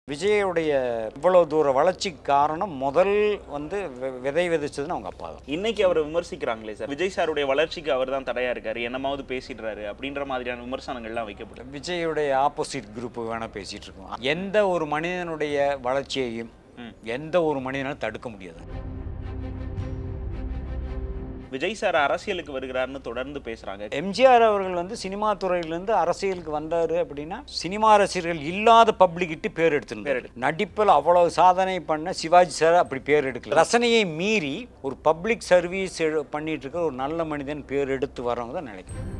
விஜயோடைய இவ்வளவு தூர வளர்ச்சிக்கு காரணம் முதல் வந்து வி- விதை விதைச்சதுன்னு அவங்க அப்பா தான் இன்னைக்கு அவரை விமர்சிக்கிறாங்களே சார் விஜய் சாருடைய வளர்ச்சிக்கு அவர் தான் தடையா இருக்காரு என்னமாவது பேசிடுறாரு அப்படின்ற மாதிரியான விமர்சனங்கள்லாம் வைக்கப்படுது விஜயுடைய ஆப்போசிட் குரூப் வேணால் பேசிகிட்டு இருக்கோம் எந்த ஒரு மனிதனுடைய வளர்ச்சியையும் எந்த ஒரு மனிதனாலும் தடுக்க முடியாது விஜய் சார் அரசியலுக்கு வருகிறாருன்னு தொடர்ந்து பேசுறாங்க எம்ஜிஆர் அவர்கள் வந்து சினிமா துறையிலேருந்து அரசியலுக்கு வந்தார் அப்படின்னா சினிமா ரசிகர்கள் இல்லாத பப்ளிக்கிட்டு பேர் எடுத்துருந்தார் நடிப்பில் அவ்வளவு சாதனை பண்ண சிவாஜி சார் அப்படி பேர் எடுக்கல ரசனையை மீறி ஒரு பப்ளிக் சர்வீஸ் பண்ணிட்டு இருக்க ஒரு நல்ல மனிதன் பேர் எடுத்து வரவங்க தான் நினைக்கிறேன்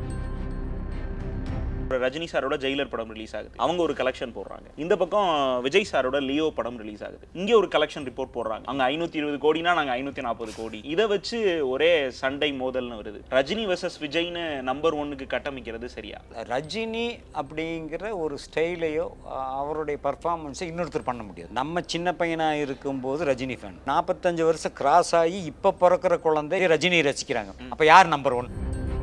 ஒரு ரஜினி சாரோட ஜெயிலர் படம் ரிலீஸ் ஆகுது அவங்க ஒரு கலெக்ஷன் போடுறாங்க இந்த பக்கம் விஜய் சாரோட லியோ படம் ரிலீஸ் ஆகுது இங்க ஒரு கலெக்ஷன் ரிப்போர்ட் போடுறாங்க அங்க ஐநூத்தி இருபது கோடினா நாங்க ஐநூத்தி நாற்பது கோடி இதை வச்சு ஒரே சண்டை மோதல்னு வருது ரஜினி வெர்சஸ் விஜய்னு நம்பர் ஒன்னுக்கு கட்டமைக்கிறது சரியா ரஜினி அப்படிங்கிற ஒரு ஸ்டைலையோ அஹ், அவருடைய பர்ஃபார்மன்ஸை இன்னொருத்தர் பண்ண முடியாது நம்ம சின்ன பையனாக இருக்கும்போது ரஜினி ஃபேன் நாற்பத்தஞ்சு வருஷம் கிராஸ் ஆகி இப்போ பிறக்கிற குழந்தை ரஜினி ரசிக்கிறாங்க அப்போ யார் நம்பர் ஒன்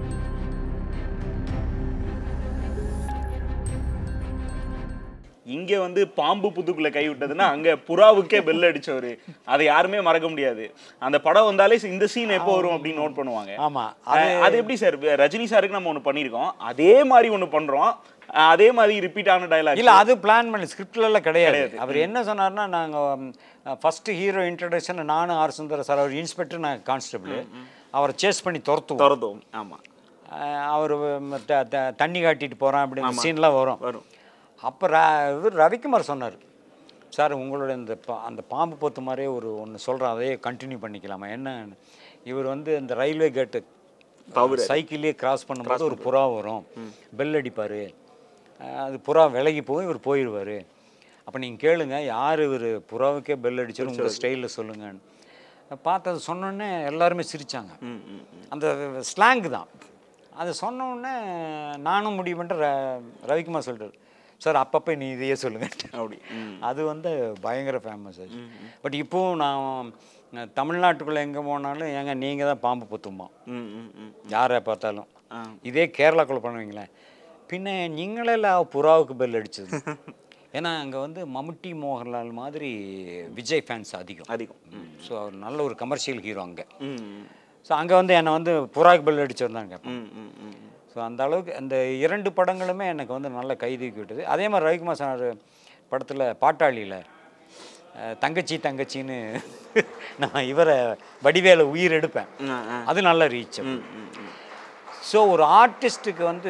இங்க வந்து பாம்பு புத்துக்குள்ள கை விட்டதுன்னா அங்க புறாவுக்கே பெல் அடிச்சவரு அதை யாருமே மறக்க முடியாது அந்த படம் வந்தாலே இந்த சீன் எப்போ வரும் அப்படின்னு நோட் பண்ணுவாங்க ஆமாம் அஹ் அது எப்படி சார் ரஜினி சாருக்கு நம்ம ஒன்று பண்ணியிருக்கோம் அதே மாதிரி ஒன்று பண்றோம் அஹ் அதே மாதிரி ரிப்பீட் ஆன டயலாக் இல்ல அது பிளான் பண்ணி ஸ்கிரிப்ட்லாம் கிடையாது அவர் என்ன சொன்னார்னா நாங்கள் ஃபர்ஸ்ட் ஹீரோ இன்ட்ரடக்ஷன் நானும் ஆர் சுந்தர சார் அவர் இன்ஸ்பெக்டர் நான் கான்ஸ்டபிள் அவரை சேஸ் பண்ணி துரத்துவோம் திறந்தோம் ஆமா அவர் தண்ணி காட்டிட்டு போகிறான் அப்படின்னு சீன்லாம் வரும் வரும் அப்போ ர இவர் ரவிக்குமார் சொன்னார் சார் உங்களோட இந்த பா- அந்த பாம்பு பொத்து மாதிரியே ஒரு ஒன்று சொல்கிறேன் அதையே கண்டினியூ பண்ணிக்கலாமா என்ன இவர் வந்து இந்த ரயில்வே கேட்டு சைக்கிளே கிராஸ் பண்ணும்போது ஒரு புறா வரும் பெல் அடிப்பார் அது புறா விலகி போய் இவர் போயிடுவார் அப்போ நீங்கள் கேளுங்க யார் இவர் புறாவுக்கே பெல் அடிச்சாலும் உங்கள் ஸ்டைலில் சொல்லுங்கன்னு பார்த்தது சொன்னோன்னே எல்லாருமே சிரித்தாங்க ம், ம், ம். அந்த ஸ்லாங் தான் அது சொன்ன உடனே நானும் முடிவு பண்ணிட்டு ர- ரவிக்குமார் சொல்லிட்டார் சார் அப்பப்போ நீ இதையே சொல்லுங்க அப்படி ம். அது வந்து பயங்கர ஃபேமஸ் ஆச்சு பட் இப்போவும் நான் நான் தமிழ்நாட்டுக்குள்ளே எங்கே போனாலும் ஏங்க நீங்கள் தான் பாம்பு புத்துமா ம், ம், ம். யாரை பார்த்தாலும் ஆ. இதே கேரளாக்குள்ளே பண்ணுவீங்களேன் பின்ன நீங்களே புறாவுக்கு பெல் அடிச்சது ஏன்னா அங்கே வந்து மம்முட்டி மோகன்லால் மாதிரி விஜய் ஃபேன்ஸ் அதிகம் அதிகம் ம். ஸோ அவர் நல்ல ஒரு கமர்ஷியல் ஹீரோ அங்கே ம், ம். ஸோ அங்கே வந்து என்னை வந்து புறாக்கு பெல் அடிச்சவர் தான் கேட்பேன் ம், ம், ம். ஸோ அந்த அளவுக்கு அந்த இரண்டு படங்களுமே எனக்கு வந்து நல்ல கைதூக்கி விட்டது அதே மாதிரி ரவிக்குமார் சார் படத்தில் பாட்டாளியில் அஹ், தங்கச்சி தங்கச்சின்னு நான் இவரை வடிவேல உயிர் எடுப்பேன் ஆ, ஆ. அது நல்ல ரீச் ம், ம், ம். ஸோ ஒரு ஆர்டிஸ்ட்டுக்கு வந்து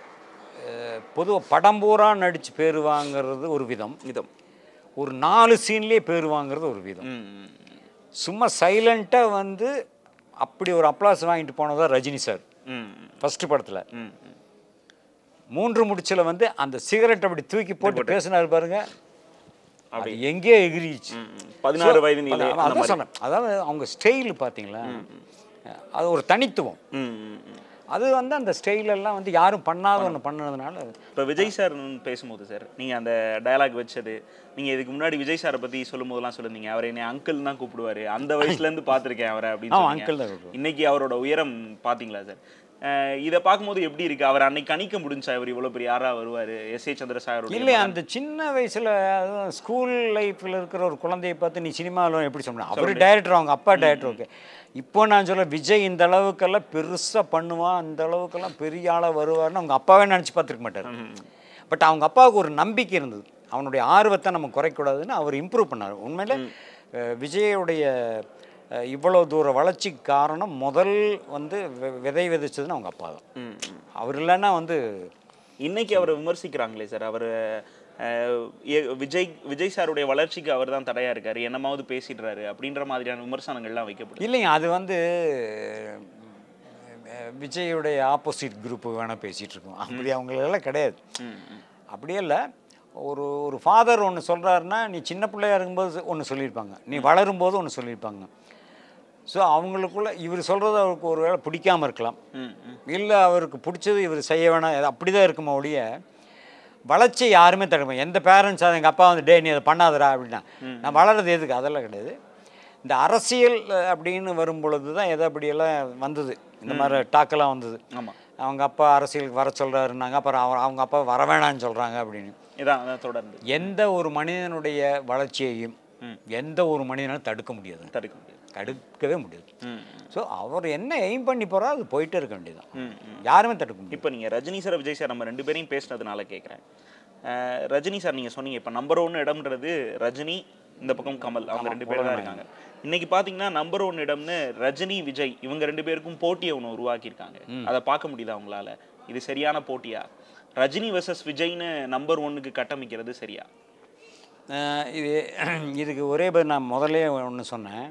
பொதுவாக படம் பூரா நடித்து பேர் வாங்குறது ஒரு விதம் இதம் ஒரு நாலு சீன்லேயே பேர் வாங்குறது ஒரு விதம் ம், ம், சும்மா சைலண்ட்டாக வந்து அப்படி ஒரு அப்ளாஸ் வாங்கிட்டு போனதா ரஜினி சார் ம், ம், ஃபஸ்ட்டு படத்தில் ம், ம். மூன்று முடிச்சில் வந்து அந்த சிகரெட் அப்படி தூக்கி போட்டு பேசினார் பாருங்க அது எங்கேயோ எகிரிச்சு ம், ம். பதினாறு வயது நீல அதான் அதான் சொன்னேன் அதாவது அவங்க ஸ்டைல் பார்த்தீங்களா அது ஒரு தனித்துவம் ம், ம், ம். அது வந்து அந்த ஸ்டைல் எல்லாம் வந்து யாரும் பண்ணாத ஒன்று பண்ணதுனால இப்போ விஜய் சார் பேசும்போது சார் நீங்கள் அந்த டயலாக் வச்சது நீங்கள் இதுக்கு முன்னாடி விஜய் சாரை பற்றி சொல்லும் போதெல்லாம் சொல்லிருந்தீங்க அவர் என்னை அங்கிள் தான் கூப்பிடுவாரு அந்த வயசுலேருந்து பார்த்துருக்கேன் அவரை அப்படின்னு ஆமா, சொன்னீங்க. uncle தான் கூப்பிடுவாரு. இன்னைக்கு அவரோட உயரம் பார்த்தீங்களா சார் அஹ் இதை பார்க்கும்போது எப்படி இருக்கு அவர் அன்னைக்கு கணிக்க முடிஞ்சா இவர் இவ்வளோ பெரிய யாரா வருவார் எஸ் ஏ சந்திரசாகரோட இல்லை அந்த சின்ன வயசுல அதுவும் ஸ்கூல் லைஃப்ல இருக்கிற ஒரு குழந்தையை பார்த்து நீ சினிமாவில் எப்படி சொன்ன அவர் டைரக்டர் அவங்க அப்பா டைரக்டர் ஓகே இப்போ நான் சொல்ல விஜய் இந்த அளவுக்கெல்லாம் பெருசா பண்ணுவான் அந்த அளவுக்கெல்லாம் பெரிய ஆளா வருவார்னு அவங்க அப்பாவே நினச்சி பார்த்துருக்க மாட்டார் பட் அவங்க அப்பாவுக்கு ஒரு நம்பிக்கை இருந்தது அவனுடைய ஆர்வத்தை நம்ம குறைக்கூடாதுன்னு அவர் இம்ப்ரூவ் பண்ணார் உண்மையில அஹ், விஜயுடைய அஹ், இவ்வளவு தூர வளர்ச்சிக்கு காரணம் முதல் வந்து வி- விதை விதைச்சதுன்னு அவங்க அப்பா தான் ம், ம். அவர் இல்லைன்னா வந்து இன்னைக்கு அவரை விமர்சிக்கிறாங்களே சார் அவர் விஜய் விஜய் சாருடைய வளர்ச்சிக்கு அவர் தான் தடையா இருக்காரு என்னமாவது பேசிடுறாரு அப்படின்ற மாதிரியான விமர்சனங்கள்லாம் வைக்கப்படுது இல்லைங்க அது வந்து அஹ், விஜயுடைய ஆப்போசிட் குரூப் வேணால் பேசிகிட்டு இருக்கோம் அப்படி அவங்களெல்லாம் கிடையாது ம், ம். அப்படியே இல்லை ஒரு ஒரு ஃபாதர் ஒன்று சொல்கிறாருன்னா நீ சின்ன பிள்ளையா இருக்கும்போது ஒன்று சொல்லியிருப்பாங்க நீ வளரும்போது ஒன்று சொல்லியிருப்பாங்க ஸோ அவங்களுக்குள்ள இவர் சொல்கிறது அவருக்கு ஒரு வேளை பிடிக்காம இருக்கலாம் ம், ம். இல்லை அவருக்கு பிடிச்சது இவர் செய்ய வேணாம் அப்படி தான் இருக்குமோ ஒழிய வளர்ச்சி யாருமே தடுக்க எந்த பேரண்ட்ஸ் அது எங்கள் அப்பா வந்து டே நீ அதை பண்ணாதடா அப்படின்னா நான் வளர்றது எதுக்கு அதெல்லாம் கிடையாது இந்த அரசியல் அஹ், அப்படின்னு வரும் பொழுது தான் எதை அப்படியெல்லாம் வந்தது இந்த மாதிரி டாக்கெல்லாம் வந்தது ஆமா அவங்க அப்பா அரசியலுக்கு வர சொல்கிறாருன்னாங்க அப்புறம் அவர் அவங்க அப்பா வர வேணான்னு சொல்கிறாங்க அப்படின்னு இதான் அதான் தொடர்ந்து எந்த ஒரு மனிதனுடைய வளர்ச்சியையும் எந்த ஒரு மனிதனாலும் தடுக்க முடியாது தடுக்க முடியாது தடுக்கவே முடியாது ம் ஸோ அவர் என்ன எய்ம் பண்ணி போகிறா அது போயிட்டே இருக்க வேண்டியதுதான் ம் ம் யாருமே தடுக்க முடியாது இப்போ நீங்கள் ரஜினி சார் விஜய் சார் நம்ம ரெண்டு பேரையும் பேசினதுனால கேட்குறேன் ரஜினி சார் நீங்கள் சொன்னீங்க இப்போ நம்பர் ஒன் இடம்ன்றது ரஜினி இந்த பக்கம் கமல் அவங்க ரெண்டு பேரும் தான் இருக்காங்க இன்னைக்கு பார்த்தீங்கன்னா நம்பர் ஒன் இடம்னு ரஜினி விஜய் இவங்க ரெண்டு பேருக்கும் போட்டியை ஒன்று உருவாக்கியிருக்காங்க அதை பார்க்க முடியுதா அவங்களால இது சரியான போட்டியா ரஜினி வெர்சஸ் விஜய்னு நம்பர் ஒன்னுக்கு கட்டமைக்கிறது சரியா அஹ் இது இதுக்கு ஒரே பேர் நான் முதல்ல ஒன்று சொன்னேன்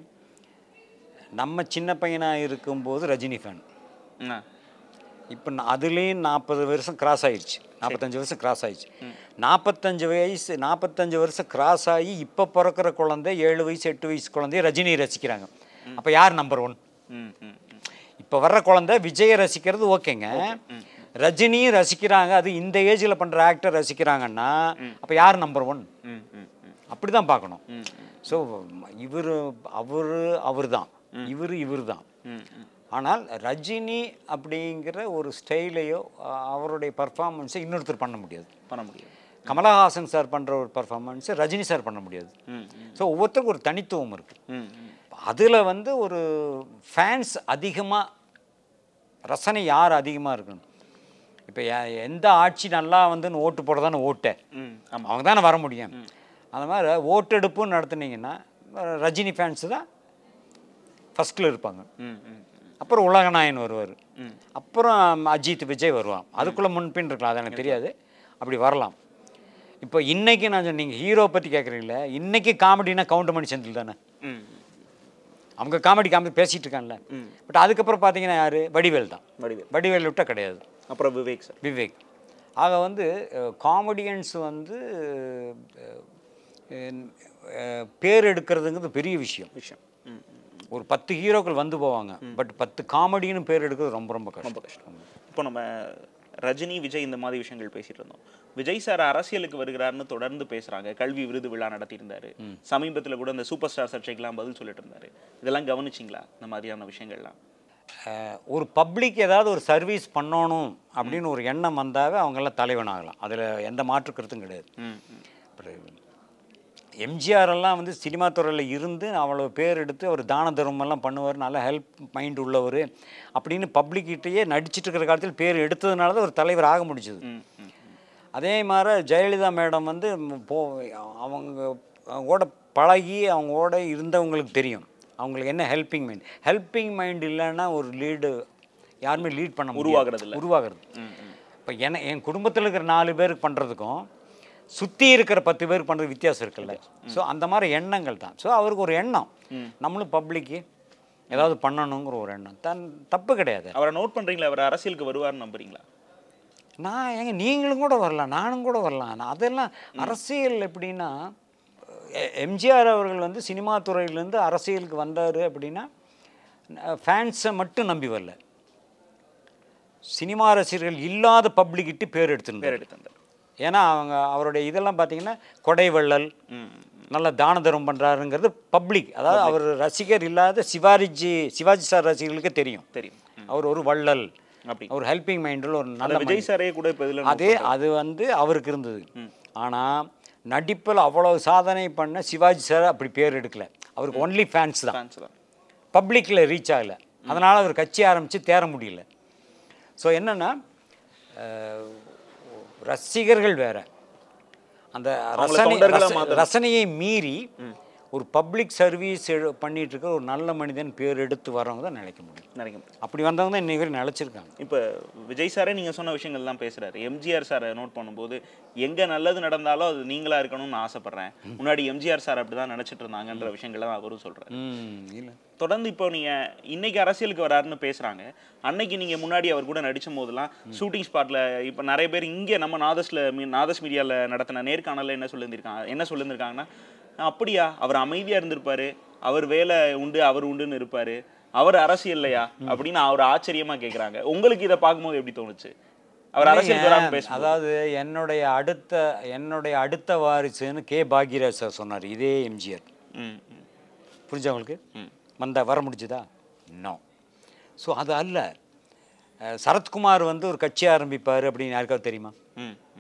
நம்ம சின்ன பையனாக இருக்கும்போது ரஜினி ஃபேன் ம் இப்போ அதுலேயும் நாற்பது வருஷம் கிராஸ் ஆயிடுச்சு நாற்பத்தஞ்சு வருஷம் கிராஸ் ஆயிடுச்சு நாற்பத்தஞ்சு வயசு நாற்பத்தஞ்சு வருஷம் கிராஸ் ஆகி இப்போ பிறக்கிற குழந்தை ஏழு வயசு எட்டு வயசு குழந்தைய ரஜினியை ரசிக்கிறாங்க அப்போ யார் நம்பர் ஒன் ம் ம் ம். இப்போ வர்ற குழந்தை விஜயை ரசிக்கிறது ஓகேங்க ரஜினியும் ரசிக்கிறாங்க அது இந்த ஏஜில் பண்ணுற ஆக்டர் ரசிக்கிறாங்கன்னா அப்போ யார் நம்பர் ஒன் ம் ம் ம் அப்படி தான் பார்க்கணும் ம் ஸோ இவர் அவர் அவர் தான் இவர் இவர் தான் ம் ம் ஆனால் ரஜினி அப்படிங்கிற ஒரு ஸ்டைலையோ அ- அவருடைய பர்ஃபார்மன்ஸை இன்னொருத்தர் பண்ண முடியாது பண்ண முடியாது கமலஹாசன் சார் பண்ணுற ஒரு பர்ஃபார்மன்ஸை ரஜினி சார் பண்ண முடியாது ம் ம் ஸோ ஒவ்வொருத்தருக்கும் ஒரு தனித்துவம் இருக்குது ம் ம் அதில் வந்து ஒரு ஃபேன்ஸ் அதிகமாக ரசனை யார் அதிகமாக இருக்கணும் இப்போ எந்த ஆட்சி நல்லா வந்துன்னு ஓட்டு போடுறதானே ஓட்டை ம் ஆமாம் அவங்க தானே வர முடியும் அந்த மாதிரி ஓட்டெடுப்புன்னு நடத்துனீங்கன்னா அஹ் ரஜினி ஃபேன்ஸு தான் ஃபஸ்ட்டில் இருப்பாங்க ம் ம் அப்புறம் உலகநாயன் வருவார் ம். அப்புறம் அஜித் விஜய் வருவான் அதுக்குள்ளே முன்பின் இருக்கலாம் அது எனக்கு தெரியாது அப்படி வரலாம் இப்போ இன்னைக்கு நான் சொன்ன- நீங்க ஹீரோ பற்றி கேட்குறீங்களே இன்னைக்கு காமெடினா கவுண்டமணி செந்தில் தானே ம் அவங்க காமெடி காமெடி பேசிகிட்டு இருக்கான்ல ம். பட் அதுக்கப்புறம் பார்த்தீங்கன்னா யார் வடிவேல் தான் வடிவேல் வடிவேல் விட்டால் கிடையாது அப்புறம் விவேக் சார் விவேக் ஆக வந்து காமெடியன்ஸ் வந்து அஹ், அஹ், பேர் எடுக்கிறதுங்கிறது பெரிய விஷயம் விஷயம் ம் ம். ஒரு பத்து ஹீரோக்கள் வந்து போவாங்க பட் பத்து காமெடின்னு பேர் எடுக்கிறது ரொம்ப ரொம்ப கஷ்டம் ரொம்ப கஷ்டம் இப்போ நம்ம ரஜினி விஜய் இந்த மாதிரி விஷயங்கள் பேசிட்டு இருந்தோம் விஜய் சார் அரசியலுக்கு வருகிறாருன்னு தொடர்ந்து பேசுறாங்க கல்வி விருது விழா நடத்தியிருந்தாரு சமீபத்துல கூட இந்த சூப்பர் ஸ்டார் சர்ச்சைக்கெல்லாம் பதில் சொல்லிட்டு இருந்தாரு இதெல்லாம் கவனிச்சிங்களா இந்த மாதிரியான விஷயங்கள்லாம் அஹ், ஒரு பப்ளிக் ஏதாவது ஒரு சர்வீஸ் பண்ணணும் அப்படின்னு ஒரு எண்ணம் வந்தாவே அவங்கெல்லாம் தலைவனாகலாம் அதில் எந்த மாற்று கருத்தும் கிடையாது ம் ம். அப்புறம் எம்ஜிஆர் எல்லாம் வந்து சினிமா துறையில் இருந்து அவ்வளோ பேர் எடுத்து அவர் தான தர்மமெல்லாம் பண்ணுவார் நல்ல ஹெல்ப் மைண்ட் உள்ளவர் அப்படின்னு பப்ளிக்கிட்டேயே நடிச்சிட்டு இருக்கிற காலத்தில் பேர் எடுத்ததுனால தான் ஒரு தலைவர் ஆக முடிஞ்சது ம் ம் அதே மாதிரி ஜெயலலிதா மேடம் வந்து ம், போ அவங்க அவங்களோட பழகி அவங்களோட இருந்தவங்களுக்கு தெரியும் அவங்களுக்கு என்ன ஹெல்பிங் மைண்ட் ஹெல்பிங் மைண்ட் இல்லைன்னா ஒரு லீடு யாருமே லீட் பண்ண முடியாது. உருவாகிறது இல்ல. உருவாகிறது ம் ம் இப்போ என என் குடும்பத்தில் இருக்கிற நாலு பேருக்கு பண்ணுறதுக்கும் சுற்றி இருக்கிற பத்து பேருக்கு பண்ணுறது வித்தியாசம் இருக்குல்ல ஸோ அந்த மாதிரி எண்ணங்கள் தான் ஸோ அவருக்கு ஒரு எண்ணம் நம்மளும் பப்ளிக்கு ஏதாவது பண்ணணுங்கிற ஒரு எண்ணம் தன் தப்பு கிடையாது அவரை நோட் பண்றீங்களா அவர் அரசியலுக்கு வருவார்னு நம்புறீங்களா நான் எங்க நீங்களும் கூட வரலாம் நானும் கூட வரலாம் நான் அதெல்லாம் அரசியல் எப்படின்னா எ- எம்ஜிஆர் அவர்கள் வந்து சினிமா துறையிலேருந்து அரசியலுக்கு வந்தார் அப்படின்னா ஃபேன்ஸை மட்டும் நம்பி வரல சினிமா ரசிகர்கள் இல்லாத பப்ளிக்கிட்டு பேர் எடுத்துருந்தார் பேர் எடுத்து வந்தார் ஏன்னா அவங்க அவருடைய இதெல்லாம் பார்த்தீங்கன்னா கொடை வள்ளல் ம் நல்ல தான தர்மம் பண்ணுறாருங்கிறது பப்ளிக் அதாவது அவர் ரசிகர் இல்லாத சிவாஜி சிவாஜி சார் ரசிகர்களுக்கு தெரியும் தெரியும் ம். அவர் ஒரு வள்ளல் அப்படி ஒரு ஹெல்பிங் மைண்டில் ஒரு அந்த நல்ல விஜய் சாரே கூட இப்போ இதில் அதே அது வந்து அவருக்கு இருந்தது ஆனால் நடிப்பில் அவ்வளவு சாதனை பண்ண சிவாஜி சார் அப்படி பேர் எடுக்கல அவருக்கு ஒன்லி ஃபேன்ஸ் தான் ஃபேன்ஸ் தான் பப்ளிக்கில் ரீச் ஆகலை அதனால் அவர் கட்சி ஆரம்பித்து தேர முடியல ஸோ என்னென்னா ரசிகர்கள் வேற அந்த ரசனை தொண்டர்களா ரச- மாத்தணும். ரசனையை மீறி ஒரு பப்ளிக் சர்வீஸ் பண்ணிட்டு இருக்க ஒரு நல்ல மனிதன் பேர் எடுத்து வரவங்க தான் நினைக்க முடியும் நினைக்கும் அப்படி வந்தவங்க தான் இன்னைக்கு வரைக்கும் நிலச்சிருக்காங்க இப்போ விஜய் சாரே நீங்கள் சொன்ன விஷயங்கள் தான் பேசுகிறாரு எம்ஜிஆர் சாரை நோட் பண்ணும்போது எங்கே நல்லது நடந்தாலும் அது நீங்களா இருக்கணும்னு ஆசைப்பட்றேன் முன்னாடி எம்ஜிஆர் சார் அப்படி தான் நினச்சிட்டு இருந்தாங்கன்ற விஷயங்கள்லாம் அவரும் சொல்கிறாரு ம் இல்லை தொடர்ந்து இப்போ நீங்கள் இன்னைக்கு அரசியலுக்கு வராருன்னு பேசுகிறாங்க அன்னைக்கு நீங்கள் முன்னாடி அவர் கூட நடிச்ச போதெல்லாம் ஷூட்டிங் ஸ்பாட்டில் இப்போ நிறைய பேர் இங்கே நம்ம நாதஸில் நாதஸ் மீடியாவில் நடத்தின நேர்காணலில் என்ன சொல்லியிருந்திருக்காங்க என்ன சொல்லியிருந்திருக்காங்கன்னா அப்படியா அவர் அமைதியாக இருந்திருப்பாரு அவர் வேலை உண்டு அவர் உண்டுன்னு இருப்பாரு அவர் அரசியல்லையா அப்படின்னு அவர் ஆச்சரியமா கேட்குறாங்க உங்களுக்கு இதை பார்க்கும்போது எப்படி தோணுச்சு அவர் அரசியலுக்கு வராமல் பேச அதாவது என்னுடைய அடுத்த என்னுடைய அடுத்த வாரிசுன்னு கே பாக்யராஜ் சார் சொன்னார் இதே எம்ஜிஆர் ம் ம், புரிஞ்சா உங்களுக்கு ம் வந்தா வர முடிஞ்சுதா நோ ஸோ அது அல்ல அஹ், சரத்குமார் வந்து ஒரு கட்சி ஆரம்பிப்பார் அப்படின்னு யாருக்காவது தெரியுமா ம் ம் ம்.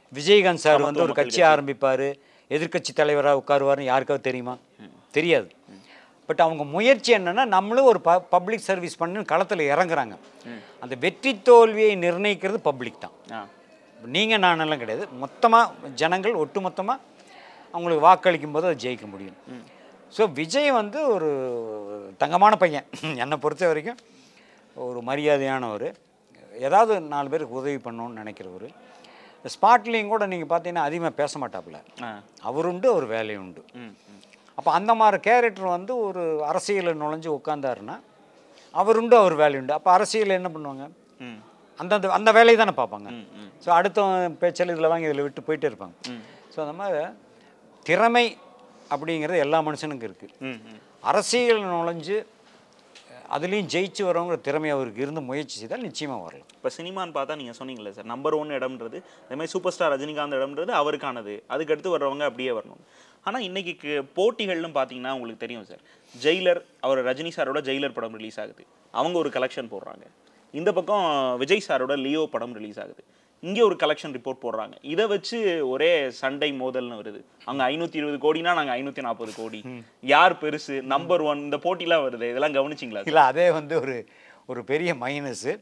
விஜயகாந்த் சார் வந்து ஒரு மக்கள் கட்சி ஆரம்பிப்பார் எதிர்க்கட்சி தலைவராக உட்காருவார்னு யாருக்காவது தெரியுமா தெரியாது பட் அவங்க முயற்சி என்னன்னா நம்மளும் ஒரு ப பப்ளிக் சர்வீஸ் பண்ணு களத்தில் இறங்குறாங்க அந்த வெற்றி தோல்வியை நிர்ணயிக்கிறது பப்ளிக் தான் ஆ நீங்கள் நானெல்லாம் கிடையாது மொத்தமாக ஜனங்கள் ஒட்டுமொத்தமாக அவங்களுக்கு வாக்களிக்கும் போது அதை ஜெயிக்க முடியும் ஸோ விஜய் வந்து ஒரு தங்கமான பையன் என்னை பொறுத்த வரைக்கும் ஒரு மரியாதையானவர் ஏதாவது நாலு பேருக்கு உதவி பண்ணணும்னு நினைக்கிறவர் ஸ்பாட்லேயும் கூட நீங்கள் பார்த்தீங்கன்னா அதிகமாக பேச மாட்டாப்புல ஆ அவருண்டு ஒரு வேலை உண்டு ம் ம் அப்போ அந்த மாதிரி கேரக்டர் வந்து ஒரு அரசியலில் நுழைஞ்சு உட்காந்தாருன்னா அவருண்டு அவர் வேலையுண்டு அப்போ அரசியல் என்ன பண்ணுவாங்க ம் அந்தந்த அந்த வேலையை தானே பார்ப்பாங்க ம் ம் ஸோ அடுத்தவன் பேச்சல் இதில் வாங்கி இதில் விட்டு போயிட்டே இருப்பாங்க ம். ஸோ அந்த மாதிரி திறமை அப்படிங்கிறது எல்லா மனுஷனுக்கும் இருக்குது ம் ம் அரசியல் நுழைஞ்சு அதுலேயும் ஜெயிச்சு வரவங்க திறமை அவருக்கு இருந்து முயற்சி செய்தால் நிச்சயமாக வரலாம் இப்போ சினிமான்னு பார்த்தா நீங்கள் சொன்னீங்களே சார் நம்பர் ஒன் இடம்ன்றது அதே மாதிரி சூப்பர் ஸ்டார் ரஜினிகாந்த் இடம்ன்றது அவருக்கானது அதுக்கடுத்து வர்றவங்க அப்படியே வரணும் ஆனால் இன்னைக்கு கு- போட்டிகள்னு பார்த்தீங்கன்னா உங்களுக்கு தெரியும் சார் ஜெயிலர் அவர் ரஜினி சாரோட ஜெயிலர் படம் ரிலீஸ் ஆகுது அவங்க ஒரு கலெக்ஷன் போடுறாங்க இந்த பக்கம் விஜய் சாரோட லியோ படம் ரிலீஸ் ஆகுது இங்கே ஒரு கலெக்ஷன் ரிப்போர்ட் போடுறாங்க இதை வச்சு ஒரே சண்டை மோதல்னு வருது அங்கே ஐநூற்றி இருபது கோடினா நாங்கள் ஐநூற்றி நாற்பது கோடி யார் பெருசு நம்பர் ஒன் இந்த போட்டிலாம் வருது இதெல்லாம் கவனிச்சிங்களா இல்லை அதே வந்து ஒரு ஒரு பெரிய மைனஸு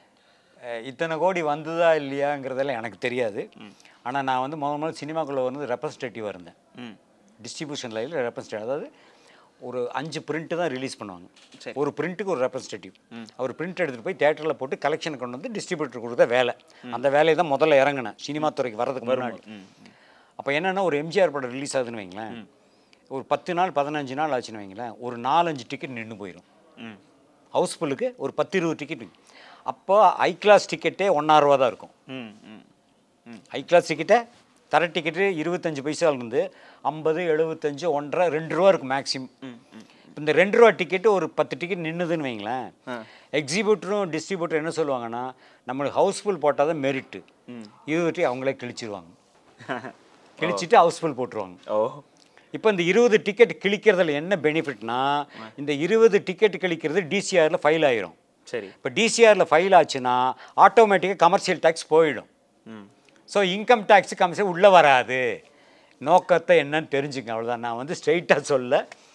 இத்தனை கோடி வந்ததா இல்லையாங்கிறதெல்லாம் எனக்கு தெரியாது ஆனால் நான் வந்து முதல் முதல்ல சினிமாக்குள்ளே வந்து ரெப்ரஸன்டேட்டிவாக இருந்தேன் ம் டிஸ்ட்ரிபியூஷன் லைனில் ரெப்ரஸன்டேட்டிவ் அதாவது ஒரு அஞ்சு பிரிண்ட்டு தான் ரிலீஸ் பண்ணுவாங்க சரி. ஒரு பிரிண்ட்டுக்கு ஒரு ரெப்ரஸன்டேட்டிவ் அவர் பிரிண்ட் எடுத்துகிட்டு போய் தேட்டரில் போட்டு கலெக்ஷன் கொண்டு வந்து டிஸ்ட்ரிபியூட்டர் கொடுத்த வேலை அந்த வேலையை தான் முதல்ல இறங்கினேன் சினிமா துறைக்கு வர்றதுக்கு முன்னாடி ம் அப்போ என்னென்னா ஒரு எம்ஜிஆர் படம் ரிலீஸ் ஆகுதுன்னு வைங்களேன் ஒரு பத்து நாள் பதினஞ்சு நாள் ஆச்சுன்னு வைங்களேன் ஒரு நாலஞ்சு டிக்கெட் நின்று போயிடும் ம் ஹவுஸ்ஃபுல்லுக்கு ஒரு பத்து இருபது டிக்கெட் அப்போ ஹை கிளாஸ் டிக்கெட்டே ஒன்றாயிரரூவா தான் இருக்கும் ம் ம் ம் ஹை கிளாஸ் டிக்கெட்டை தர டிக்கெட்டு இருபத்தஞ்சு பைசாலேருந்து ஐம்பது எழுபத்தஞ்சு ஒன்றரை ரெண்டு ரூபா இருக்கும் மேக்ஸிமம் இப்போ இந்த ரெண்டு ரூபா டிக்கெட்டு ஒரு பத்து டிக்கெட் நின்றுதுன்னு வைங்களேன் எக்ஸிபியூட்டரும் டிஸ்ட்ரிபியூட்டரும் என்ன சொல்லுவாங்கன்னா நம்மளுக்கு ஹவுஸ்ஃபுல் போட்டால் தான் மெரிட்டு இருபது அவங்களே கிழிச்சிருவாங்க கிழிச்சிட்டு ஹவுஸ்ஃபுல் போட்டுருவாங்க ஓ இப்போ இந்த இருபது டிக்கெட் கிழிக்கிறதுல என்ன பெனிஃபிட்னா இந்த இருபது டிக்கெட் கிழிக்கிறது டிசிஆரில் ஃபைல் ஆயிரும் சரி இப்போ டிசிஆரில் ஃபைல் ஆச்சுன்னா ஆட்டோமேட்டிக்காக கமர்ஷியல் டேக்ஸ் போயிடும் ம் ஸோ இன்கம் டேக்ஸ் கமிஷன் உள்ளே வராது நோக்கத்தை என்னன்னு தெரிஞ்சுங்க அவ்வளோதான் நான் வந்து ஸ்ட்ரெயிட்டாக சொல்ல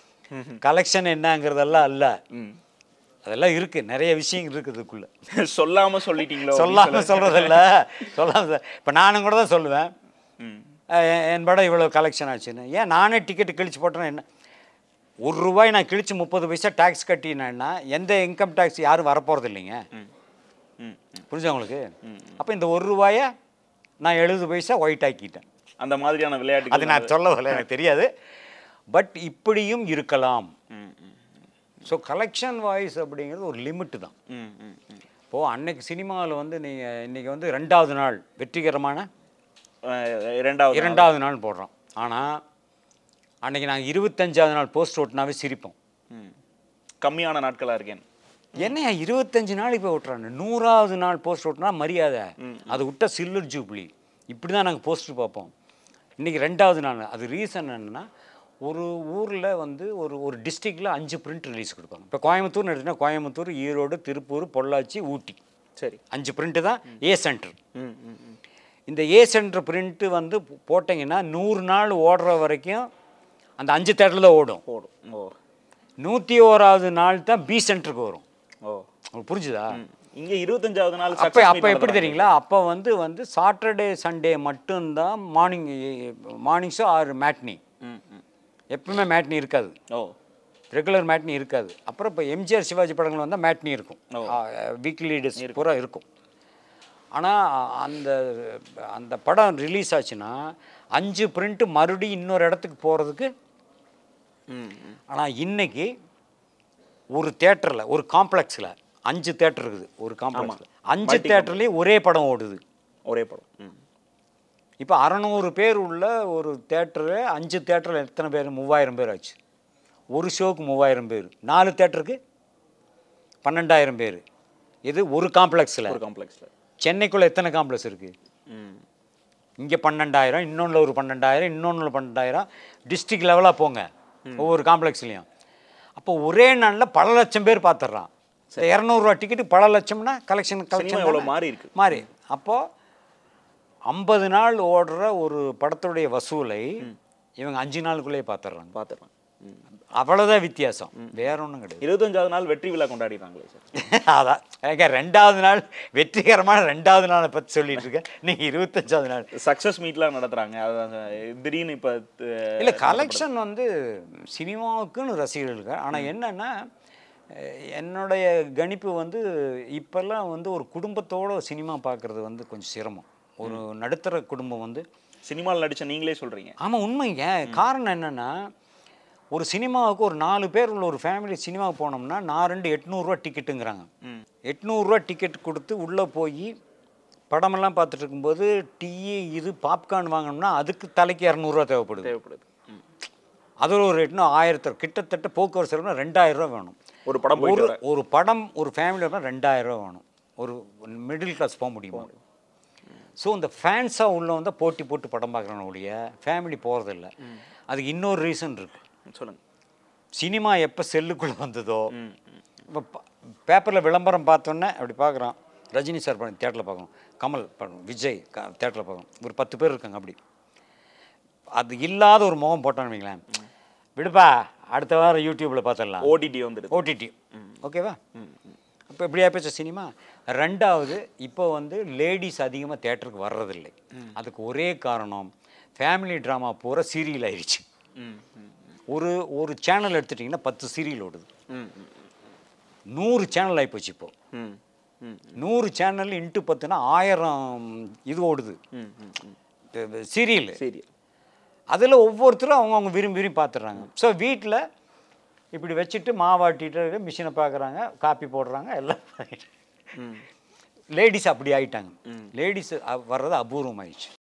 கலெக்ஷன் என்னங்கிறதெல்லாம் அல்ல ம் அதெல்லாம் இருக்குது நிறைய விஷயங்கள் இருக்குது இதுக்குள்ளே சொல்லாம சொல்லிட்டீங்களோ சொல்லாமல் சொல்கிறதில்ல சொல்லாமல் இப்போ நானும் கூட தான் சொல்லுவேன் ம் அஹ் என் என் படம் இவ்வளோ கலெக்ஷன் ஆச்சுன்னு ஏன் நானே டிக்கெட்டு கிழிச்சு போட்டேன்னா என்ன ஒரு ரூபாய் நான் கிழிச்சு முப்பது பைசா டேக்ஸ் கட்டினேன்னா எந்த இன்கம் டேக்ஸ் யாரும் வரப்போகிறது இல்லைங்க ம் ம் புரிஞ்சா உங்களுக்கு அப்போ இந்த ஒரு ரூபாயை நான் எழுபது பைசா ஒயிட் ஆக்கிட்டேன் அந்த மாதிரியான அது விளையாட்டு நான் சொல்ல வரல எனக்கு தெரியாது பட் இப்படியும் இருக்கலாம் ம் ம் ஸோ கலெக்ஷன் வாய்ஸ் அப்படிங்கிறது ஒரு லிமிட்டு தான் ம் ம் ம் இப்போது அன்னைக்கு சினிமாவில் வந்து நீங்கள் இன்றைக்கி வந்து ரெண்டாவது நாள் வெற்றிகரமான அஹ் இரண்டாவது நாள். இரண்டாவது நாள் போடுறோம் ஆனால் அன்னைக்கு நாங்கள் இருபத்தஞ்சாவது நாள் போஸ்ட் ஓட்டினாவே சிரிப்போம் ம் கம்மியான நாட்களா இருக்கேன் என்னையா இருபத்தஞ்சு நாள் இப்போ ஓட்டுறாங்க நூறாவது நாள் போஸ்ட் ஓட்டினா மரியாதை அது விட்ட சில்வர் ஜூப்ளி இப்படி தான் நாங்கள் போஸ்டர் பார்ப்போம் இன்றைக்கி ரெண்டாவது நாள் அது ரீசன் என்னென்னா ஒரு ஊரில் வந்து ஒரு ஒரு டிஸ்ட்ரிக்டில் அஞ்சு பிரிண்ட் ரிலீஸ் கொடுப்பாங்க இப்போ கோயம்புத்தூர்னு எடுத்தீங்கன்னா கோயம்புத்தூர் ஈரோடு திருப்பூர் பொள்ளாச்சி ஊட்டி சரி அஞ்சு பிரிண்ட்டு தான் ஏ சென்டர் ம் ம் ம் இந்த ஏ சென்டர் பிரிண்ட்டு வந்து போ- போட்டிங்கன்னா நூறு நாள் ஓடுற வரைக்கும் அந்த அஞ்சு தேட்டரில் தான் ஓடும் போடும் ஓ நூற்றி ஓராவது நாள் தான் பி சென்டருக்கு வரும் ஓ உங்களுக்கு புரிஞ்சுதா ம். இங்க இருபத்தஞ்சாவது நாள் அப்போ success அப்போ meet எப்படி நடத்துறாங்க. தெரியுங்களா அப்போ வந்து வந்து சாட்டர்டே சண்டே மட்டும்தான் மார்னிங் மார்னிங்ஸோ ஆர் மேட்னி ம் ம் எப்பவுமே மேட்னி இருக்காது ஓ ரெகுலர் மேட்னி இருக்காது அப்புறம் இப்போ எம்ஜிஆர் சிவாஜி படங்கள் வந்தால் மேட்னி இருக்கும் ஓ. வீக்லி டேஸ் பூரா இருக்கும் ஆனால் அந்த அந்த படம் ரிலீஸ் ஆச்சுன்னா அஞ்சு பிரிண்ட்டு மறுபடியும் இன்னொரு இடத்துக்கு போகிறதுக்கு ம் ம் ஆனால் இன்னைக்கு ஒரு தேட்டரில் ஒரு காம்ப்ளெக்ஸில் அஞ்சு தேட்டர் இருக்குது ஒரு காம்ப்ளெக்ஸில் அஞ்சு தேட்டர்லேயும் ஒரே படம் ஓடுது ஒரே படம் ம் இப்போ அறநூறு பேர் உள்ள ஒரு தேட்டரு அஞ்சு தேட்டரில் எத்தனை பேர் மூவாயிரம் பேர் ஆச்சு ஒரு ஷோக்கு மூவாயிரம் பேர் நாலு தேட்டருக்கு பன்னெண்டாயிரம் பேர் இது ஒரு காம்ப்ளெக்ஸில் ஒரு காம்ப்ளெக்ஸ்ல சென்னைக்குள்ளே எத்தனை காம்ப்ளெக்ஸ் இருக்குது ம் இங்கே பன்னெண்டாயிரம் இன்னொன்றில் ஒரு பன்னெண்டாயிரம் இன்னொன்றில் பன்னெண்டாயிரம் டிஸ்ட்ரிக்ட் லெவலாக போங்க ஒவ்வொரு காம்ப்ளெக்ஸ்லையும் அப்போ ஒரே நாளில் பல லட்சம் பேர் பார்த்துட்றான் இரநூறுவா டிக்கெட்டு பல லட்சம்னா கலெக்ஷன் சினிமா எவ்வளோ மாறி இருக்கு மாறி அப்போது ஐம்பது நாள் ஓடுற ஒரு படத்துடைய வசூலை இவங்க அஞ்சு நாளுக்குள்ளேயே பார்த்துடுறாங்க பார்த்துடலாம் ம். அவ்வளோதான் வித்தியாசம் வேற ஒன்றும் கிடையாது இருபத்தஞ்சாவது நாள் வெற்றி விழா கொண்டாடிடுறாங்களே சார் அதான் ஏங்க ரெண்டாவது நாள் வெற்றிகரமான ரெண்டாவது நாளை பற்றி சொல்லிட்டு இருக்கேன் நீங்கள் இருபத்தஞ்சாவது நாள் சக்ஸஸ் மீட்லாம் நடத்துறாங்க அதான் சார். திடீர்னு இப்போ இல்லை கலெக்ஷன் வந்து சினிமாவுக்குன்னு ரசிகர்கள் இருக்கு ஆனால் என்னன்னா அஹ், என்னுடைய கணிப்பு வந்து இப்போல்லாம் வந்து ஒரு குடும்பத்தோட சினிமா பார்க்குறது வந்து கொஞ்சம் சிரமம் ஒரு நடுத்தர குடும்பம் வந்து சினிமாவில் நடிச்ச நீங்களே சொல்றீங்க ஆமாம் உண்மைங்க காரணம் என்னென்னா ஒரு சினிமாவுக்கு ஒரு நாலு பேர் உள்ள ஒரு ஃபேமிலி சினிமாவுக்கு போனோம்னா நான் ரெண்டு எட்நூறுரூவா டிக்கெட்டுங்கிறாங்க ம். எட்நூறுரூவா டிக்கெட் கொடுத்து உள்ளே போய் படமெல்லாம் பார்த்துட்டு இருக்கும்போது டீ இது பாப்கார்ன் வாங்கணும்னா அதுக்கு தலைக்கு இரநூறுவா தேவைப்படுது தேவைப்படுது ம். அது ஒரு ரேட்னா ஆயிரத்தி கிட்டத்தட்ட போக்குவரத்து செலவுனா ரெண்டாயிரம் ரூபா வேணும் ஒரு படம் போயிட்டு ஒரு வர ஒரு படம் ஒரு ஃபேமிலியில் ரெண்டாயிரம் ரூபா வேணும் ஒரு மிடில் கிளாஸ் போக முடியுமா ஸோ இந்த ஃபேன்ஸாக உள்ள வந்து போட்டி போட்டு படம் பார்க்குறவங்க ஒழிய ஃபேமிலி போகிறதில்ல அதுக்கு இன்னொரு ரீசன் இருக்குது சொல்லுங்க சினிமா எப்போ செல்லுக்குள்ளே வந்ததோ ம் இப்போ பேப்பரில் விளம்பரம் பார்த்தோன்னே அப்படி பார்க்குறோம் ரஜினி சார் படம் தேட்டரில் பார்க்கணும் கமல் படம் விஜய் க தேட்டரில் பார்க்கணும் ஒரு பத்து பேர் இருக்காங்க அப்படி அது இல்லாத ஒரு முகம் போட்டோன்னு வைங்களேன் விடுப்பா அடுத்த வாரம் யூடியூப்பில் பார்த்துடலாம் ஓடிடி வந்துடுது ஓடிடி ஓகேவா இப்போ இப்படி ஆயிப்போச்சு சினிமா ரெண்டாவது இப்போ வந்து லேடிஸ் அதிகமாக தேட்டருக்கு வர்றதில்லை அதுக்கு ஒரே காரணம் ஃபேமிலி ட்ராமா பூரா சீரியல் ஆயிடுச்சு ம் ம் ஒரு ஒரு சேனல் எடுத்துட்டிங்கன்னா பத்து சீரியல் ஓடுது ம் ம் நூறு சேனல் ஆகிப்போச்சு இப்போ ம் ம் நூறு சேனல் இன்ட்டு பத்துனா ஆயிரம் இது ஓடுது ம் ம் சீரியல் சரி அதில் ஒவ்வொருத்தரும் அவங்கவுங்க விரும்பி விரும்பி பார்த்துடுறாங்க ஸோ வீட்டில் இப்படி வச்சுட்டு மாவாட்டிட்டு மிஷினை பார்க்குறாங்க காப்பி போடுறாங்க எல்லாம் ம் லேடிஸ் அப்படி ஆயிட்டாங்க லேடிஸ் வர்றது அபூர்வம் ஆயிடுச்சு